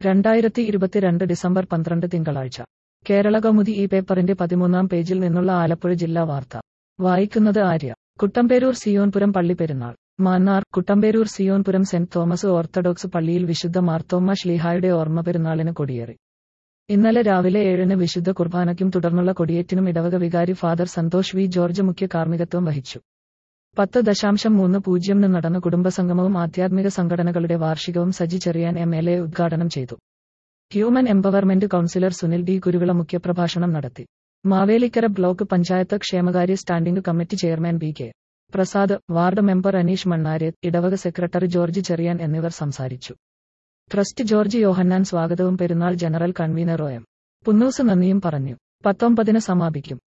രണ്ടായിരത്തി ഇരുപത്തിരണ്ട് ഡിസംബർ പന്ത്രണ്ട് തിങ്കളാഴ്ച കേരള കൗമുദി ഈ പേപ്പറിന്റെ പതിമൂന്നാം പേജിൽ നിന്നുള്ള ആലപ്പുഴ ജില്ലാ വാർത്ത വായിക്കുന്നത് ആര്യ കുട്ടമ്പേരൂർ സിയോൻപുരം പള്ളി പെരുന്നാൾ Mannar Kuttamperoor Sionpuram saint Thomas orthodox പള്ളിയിൽ വിശുദ്ധ മാർത്തോമ്മ ശ്ലീഹായുടെ ഓർമ്മ പെരുന്നാളിന് കൊടിയേറി ഇന്നലെ രാവിലെ ഏഴിന് വിശുദ്ധ കുർബാനയ്ക്കും തുടർന്നുള്ള കൊടിയേറ്റിനും ഇടവക വികാരി ഫാദർ സന്തോഷ് വി ജോർജ് മുഖ്യ കാർമ്മികത്വം വഹിച്ചു പത്ത് ദശാംശം മൂന്ന് പൂജ്യം നടന്ന കുടുംബസംഗമവും ആധ്യാത്മിക സംഘടനകളുടെ വാർഷികവും Saji Cherian M L A ഉദ്ഘാടനം ചെയ്തു human empowerment councillor Sunil D Kuruvila മുഖ്യപ്രഭാഷണം നടത്തി മാവേലിക്കര ബ്ലോക്ക് പഞ്ചായത്ത് ക്ഷേമകാര്യ standing committee chairman B K Prasad ward member Aneesh Mannareth ഇടവക സെക്രട്ടറി ജോർജ് ചെറിയാൻ എന്നിവർ സംസാരിച്ചു ട്രസ്റ്റ് ജോർജ് യോഹന്നാൻ സ്വാഗതവും പെരുന്നാൾ general convener O M Punnoose നന്ദിയും പറഞ്ഞു പത്തൊമ്പതിന് സമാപിക്കും